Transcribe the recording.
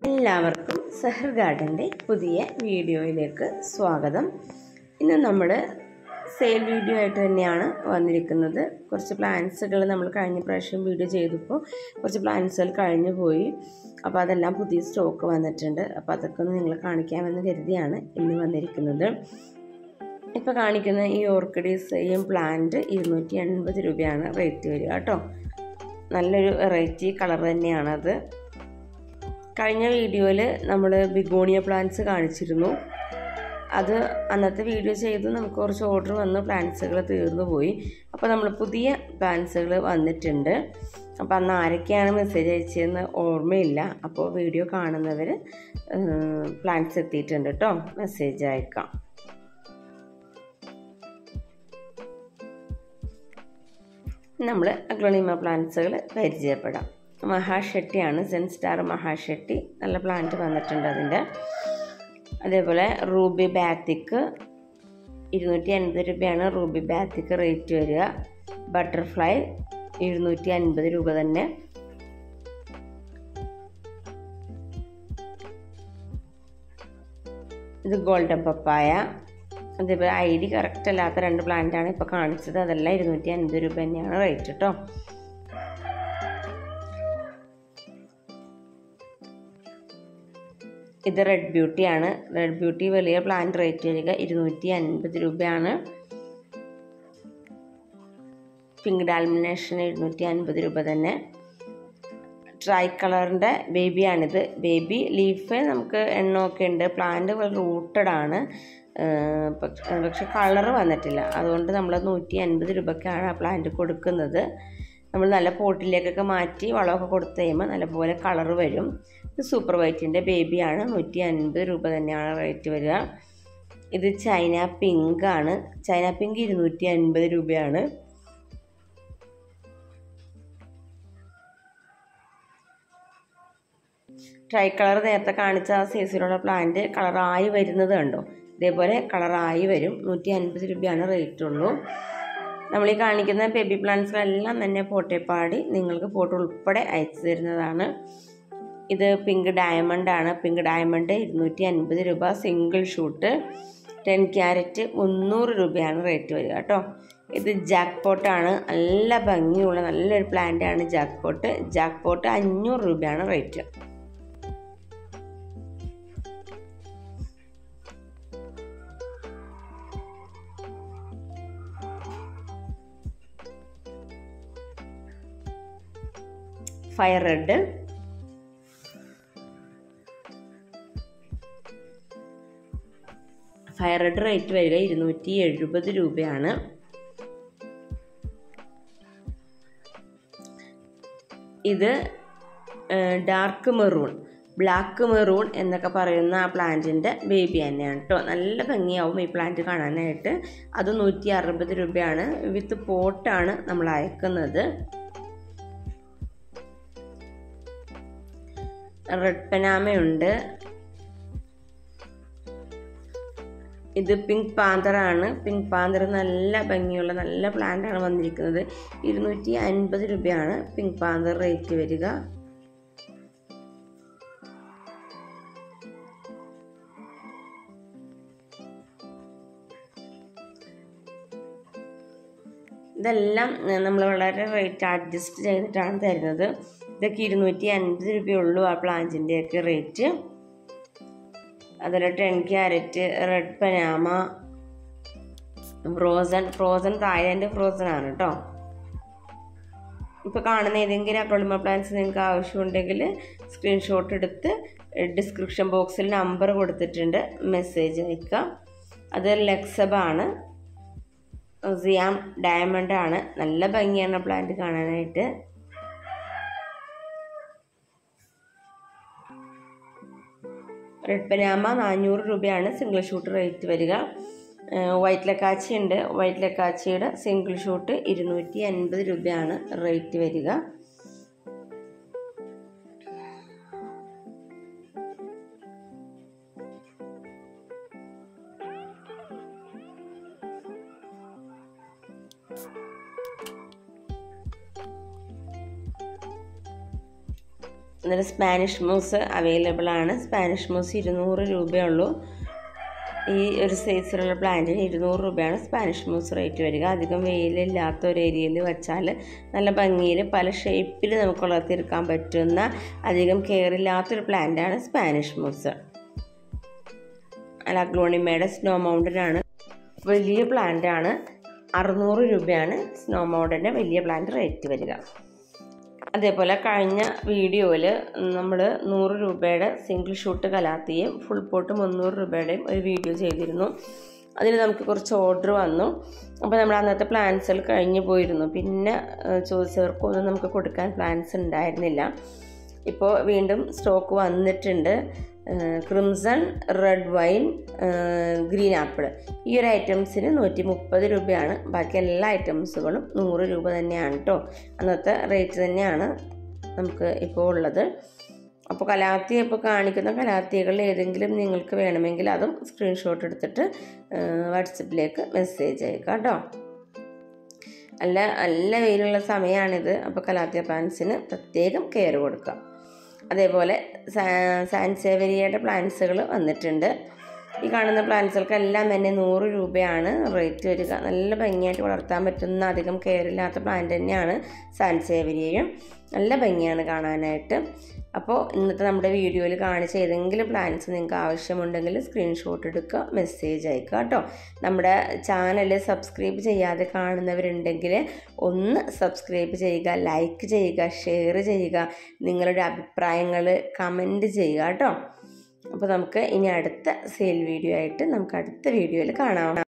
എല്ലാവർക്കും സെഹർ ഗാർഡൻ്റെ പുതിയ വീഡിയോയിലേക്ക് സ്വാഗതം ഇന്ന് നമ്മൾ സെയിൽ വീഡിയോ ആയിട്ട് തന്നെയാണ് വന്നിരിക്കുന്നത് കുറച്ച് പ്ലാൻസുകൾ നമ്മൾ കഴിഞ്ഞ പ്രാവശ്യം വീഡിയോ ചെയ്തപ്പോൾ കുറച്ച് പ്ലാൻസുകൾ കഴിഞ്ഞു പോയി അപ്പോൾ അതെല്ലാം പുതിയ സ്റ്റോക്ക് വന്നിട്ടുണ്ട് അപ്പോൾ അതൊക്കെ ഒന്ന് നിങ്ങളെ കാണിക്കാമെന്ന് കരുതിയാണ് ഇന്ന് വന്നിരിക്കുന്നത് ഇപ്പോൾ കാണിക്കുന്ന ഈ ഓർക്കിഡീസയും പ്ലാന്റ് ഇരുന്നൂറ്റി എൺപത് രൂപയാണ് റേറ്റ് വരിക കേട്ടോ നല്ലൊരു വെറൈറ്റി കളർ തന്നെയാണത് കഴിഞ്ഞ വീഡിയോയിൽ നമ്മൾ ബിഗോണിയ പ്ലാന്റ്സ് കാണിച്ചിരുന്നു അത് അന്നത്തെ വീഡിയോ ചെയ്ത് നമുക്ക് കുറച്ച് ഓർഡർ വന്ന് പ്ലാന്റ്സുകൾ തീർന്നു പോയി അപ്പോൾ നമ്മൾ പുതിയ പ്ലാന്റ്സുകൾ വന്നിട്ടുണ്ട് അപ്പോൾ അന്ന് ആരൊക്കെയാണ് മെസ്സേജ് അയച്ചതെന്ന് ഓർമ്മയില്ല അപ്പോൾ വീഡിയോ കാണുന്നവർ പ്ലാന്റ്സ് എത്തിയിട്ടുണ്ട് കേട്ടോ മെസ്സേജ് അയക്കാം നമ്മൾ അഗ്ലോണിമ പ്ലാന്റ്സുകൾ പരിചയപ്പെടാം മഹാഷെട്ടിയാണ് സെൻസ്റ്റാർ മഹാഷെട്ടി നല്ല പ്ലാന്റ് വന്നിട്ടുണ്ട് അതിൻ്റെ അതേപോലെ റൂബി ബാത്തിക്ക് ഇരുന്നൂറ്റി അൻപത് രൂപയാണ് റൂബി ബാത്തിക്ക് റേറ്റ് വരിക ബട്ടർഫ്ലൈ എഴുന്നൂറ്റി അൻപത് രൂപ തന്നെ ഇത് ഗോൾഡൻ പപ്പായ അതേപോലെ ഐ ഡി കറക്റ്റ് അല്ലാത്ത രണ്ട് പ്ലാന്റാണ് ഇപ്പോൾ കാണിച്ചത് അതെല്ലാം ഇരുന്നൂറ്റി അൻപത് രൂപ തന്നെയാണ് റേറ്റ് കേട്ടോ ഇത് റെഡ് ബ്യൂട്ടി ആണ് റെഡ് ബ്യൂട്ടി വലിയ പ്ലാന്റ് റേറ്റ് വരിക ഇരുന്നൂറ്റി അൻപത് രൂപയാണ് പിങ്ക് ഡാൽമിനേഷൻ ഇരുന്നൂറ്റി അൻപത് രൂപ തന്നെ ട്രൈ കളറിൻ്റെ ബേബിയാണിത് ബേബി ലീഫ് നമുക്ക് എണ്ണമൊക്കെ ഉണ്ട് പ്ലാന്റ് റൂട്ടഡ് ആണ് പക്ഷെ കളർ വന്നിട്ടില്ല അതുകൊണ്ട് നമ്മൾ നൂറ്റി അൻപത് രൂപയ്ക്കാണ് ആ പ്ലാന്റ് കൊടുക്കുന്നത് നമ്മൾ നല്ല പോട്ടിലേക്കൊക്കെ മാറ്റി വളമൊക്കെ കൊടുത്തു കഴിയുമ്പോൾ നല്ലപോലെ കളർ വരും ഇത് സൂപ്പർ വൈറ്റിൻ്റെ ബേബിയാണ് നൂറ്റി അൻപത് രൂപ തന്നെയാണ് റേറ്റ് വരിക ഇത് ചൈന പിങ്ക് ആണ് ചൈന പിങ്ക് ഇരുന്നൂറ്റി അൻപത് രൂപയാണ് ട്രൈ കളർ നേരത്തെ കാണിച്ച ആ സൈസിലുള്ള പ്ലാന്റ് കളറായി വരുന്നത് കണ്ടോ ഇതേപോലെ കളറായി വരും നൂറ്റി അൻപത് രൂപയാണ് റേറ്റ് ഉള്ളൂ നമ്മൾ ഈ കാണിക്കുന്ന ബേബി പ്ലാന്റ്സുകളെല്ലാം തന്നെ പോട്ടേപ്പാടി നിങ്ങൾക്ക് ഫോട്ടോ ഉൾപ്പെടെ അയച്ചു തരുന്നതാണ് ഇത് പിങ്ക് ഡയമണ്ട് ആണ് പിങ്ക് ഡയമണ്ട് ഇരുന്നൂറ്റി അൻപത് രൂപ സിംഗിൾ ഷൂട്ട് ടെൻ ക്യാരറ്റ് മുന്നൂറ് രൂപയാണ് റേറ്റ് വരിക കേട്ടോ ഇത് ജാക്ക് പോട്ടാണ് നല്ല ഭംഗിയുള്ള നല്ലൊരു പ്ലാന്റ് ആണ് ജാക്ക് പോട്ട് ജാക്ക് പോട്ട് അഞ്ഞൂറ് രൂപയാണ് rate fire red fire red rate വരിക ഇരുന്നൂറ്റി എഴുപത് രൂപയാണ് ഇത് ഡാർക്ക് മെറൂൺ ബ്ലാക്ക് മെറൂൺ എന്നൊക്കെ പറയുന്ന ആ പ്ലാന്റിൻ്റെ ബേബി തന്നെയാണ് കേട്ടോ നല്ല ഭംഗിയാവും ഈ പ്ലാന്റ് കാണാനായിട്ട് അത് നൂറ്റി അറുപത് രൂപയാണ് വിത്ത് പോട്ടാണ് നമ്മൾ അയക്കുന്നത് റെഡ് പനാമയുണ്ട് ഇത് പിങ്ക് പാന്തറാണ് പിങ്ക് പാന്തർ നല്ല ഭംഗിയുള്ള നല്ല പ്ലാന്റ് ആണ് വന്നിരിക്കുന്നത് ഇരുന്നൂറ്റി അൻപത് രൂപയാണ് പിങ്ക് പാന്തർ റേറ്റ് വരിക ഇതെല്ലാം നമ്മൾ വളരെ റേറ്റ് അഡ്ജസ്റ്റ് ചെയ്തിട്ടാണ് തരുന്നത് ഇതൊക്കെ ഇരുന്നൂറ്റി അൻപത് രൂപയുള്ളൂ ആ പ്ലാന്റിൻ്റെയൊക്കെ റേറ്റ് അതുപോലെ ten carat red Panama frozen frozen Thailand frozen ആണ് കേട്ടോ ഇപ്പോൾ കാണുന്ന ഏതെങ്കിലും അക്രോളിമ പ്ലാന്റ്സ് നിങ്ങൾക്ക് ആവശ്യമുണ്ടെങ്കിൽ സ്ക്രീൻഷോട്ട് എടുത്ത് ഡിസ്ക്രിപ്ഷൻ ബോക്സിൽ നമ്പർ കൊടുത്തിട്ടുണ്ട് മെസ്സേജ് അയക്കുക അത് ലെക്സബ ആണ് സിയാം ഡയമണ്ട് ആണ് നല്ല ഭംഗിയാണ് പ്ലാന്റ് കാണാനായിട്ട് റെഡ് പനാമ നാനൂറ് രൂപയാണ് സിംഗിൾ ഷൂട്ട് റേറ്റ് വരിക വൈറ്റ് ലക്കാച്ചി ഉണ്ട് വൈറ്റ് ലക്കാച്ചിയുടെ സിംഗിൾ ഷൂട്ട് ഇരുന്നൂറ്റി അൻപത് രൂപയാണ് റേറ്റ് വരിക എന്നിട്ട് സ്പാനിഷ് മൂസ് അവൈലബിൾ ആണ് സ്പാനിഷ് മൂസ് ഇരുന്നൂറ് രൂപയുള്ളൂ ഈ ഒരു സൈസിലുള്ള പ്ലാന്റിന് ഇരുന്നൂറ് രൂപയാണ് സ്പാനിഷ് മൂസ് റേറ്റ് വരിക അധികം വെയിലില്ലാത്ത ഒരു ഏരിയയിൽ വെച്ചാൽ നല്ല ഭംഗിയിൽ പല ഷേപ്പിൽ നമുക്ക് വളർത്തിയെടുക്കാൻ പറ്റുന്ന അധികം കെയർ ഇല്ലാത്തൊരു പ്ലാന്റാണ് സ്പാനിഷ് മൂസ് അഗ്ലോണിമയുടെ സ്നോ മൗണ്ടനാണ് വലിയ പ്ലാന്റാണ് അറുന്നൂറ് രൂപയാണ് സ്നോ മൗണ്ടൻ്റെ വലിയ പ്ലാന്റ് റേറ്റ് വരിക അതേപോലെ കഴിഞ്ഞ വീഡിയോയിൽ നമ്മൾ നൂറ് രൂപയുടെ സിംഗിൾ ഷൂട്ട് കലാത്തിയും ഫുൾ പോട്ട് മുന്നൂറ് രൂപയുടെയും ഒരു വീഡിയോ ചെയ്തിരുന്നു അതിൽ നമുക്ക് കുറച്ച് ഓർഡർ വന്നു അപ്പോൾ നമ്മൾ അന്നത്തെ പ്ലാൻസുകൾ കഴിഞ്ഞു പോയിരുന്നു പിന്നെ ചോദിച്ചവർക്കൊന്നും നമുക്ക് കൊടുക്കാൻ പ്ലാൻസ് ഉണ്ടായിരുന്നില്ല ഇപ്പോൾ വീണ്ടും സ്റ്റോക്ക് വന്നിട്ടുണ്ട് crimson red wine green apple ഈ ഒരു ഐറ്റംസിന് നൂറ്റി മുപ്പത് രൂപയാണ് ബാക്കി എല്ലാ ഐറ്റംസുകളും നൂറ് രൂപ തന്നെയാണ് കേട്ടോ അന്നത്തെ റേറ്റ് തന്നെയാണ് നമുക്ക് ഇപ്പോൾ ഉള്ളത് അപ്പോൾ കലാത്തി ഇപ്പോൾ കാണിക്കുന്ന കലാത്തികൾ ഏതെങ്കിലും നിങ്ങൾക്ക് വേണമെങ്കിൽ അതും സ്ക്രീൻഷോട്ട് എടുത്തിട്ട് വാട്സപ്പിലേക്ക് മെസ്സേജ് അയക്കാം കേട്ടോ നല്ല നല്ല വെയിലുള്ള സമയമാണിത് അപ്പോൾ കലാത്തിയ പ്ലാന്റ്സിന് പ്രത്യേകം കെയർ കൊടുക്കാം അതേപോലെ സാൻസേവരിയയുടെ പ്ലാന്റ്സുകൾ വന്നിട്ടുണ്ട് ഈ കാണുന്ന പ്ലാന്റ്സുകൾക്കെല്ലാം തന്നെ നൂറ് രൂപയാണ് റേറ്റ് വരിക നല്ല ഭംഗിയായിട്ട് വളർത്താൻ പറ്റുന്ന അധികം കെയർ ഇല്ലാത്ത പ്ലാന്റ് തന്നെയാണ് സാൻസേവരിയയും നല്ല ഭംഗിയാണ് കാണാനായിട്ട് അപ്പോൾ ഇന്നത്തെ നമ്മുടെ വീഡിയോയിൽ കാണിച്ച ഏതെങ്കിലും പ്ലാൻസ് നിങ്ങൾക്ക് ആവശ്യമുണ്ടെങ്കിൽ സ്ക്രീൻഷോട്ട് എടുക്കുക മെസ്സേജ് അയക്കുക കേട്ടോ നമ്മുടെ ചാനൽ സബ്സ്ക്രൈബ് ചെയ്യാതെ കാണുന്നവരുണ്ടെങ്കിൽ ഒന്ന് സബ്സ്ക്രൈബ് ചെയ്യുക ലൈക്ക് ചെയ്യുക ഷെയർ ചെയ്യുക നിങ്ങളുടെ അഭിപ്രായങ്ങൾ കമൻറ്റ് ചെയ്യുക കേട്ടോ അപ്പോൾ നമുക്ക് ഇനി അടുത്ത സെയിൽ വീഡിയോ ആയിട്ട് നമുക്ക് അടുത്ത വീഡിയോയിൽ കാണാം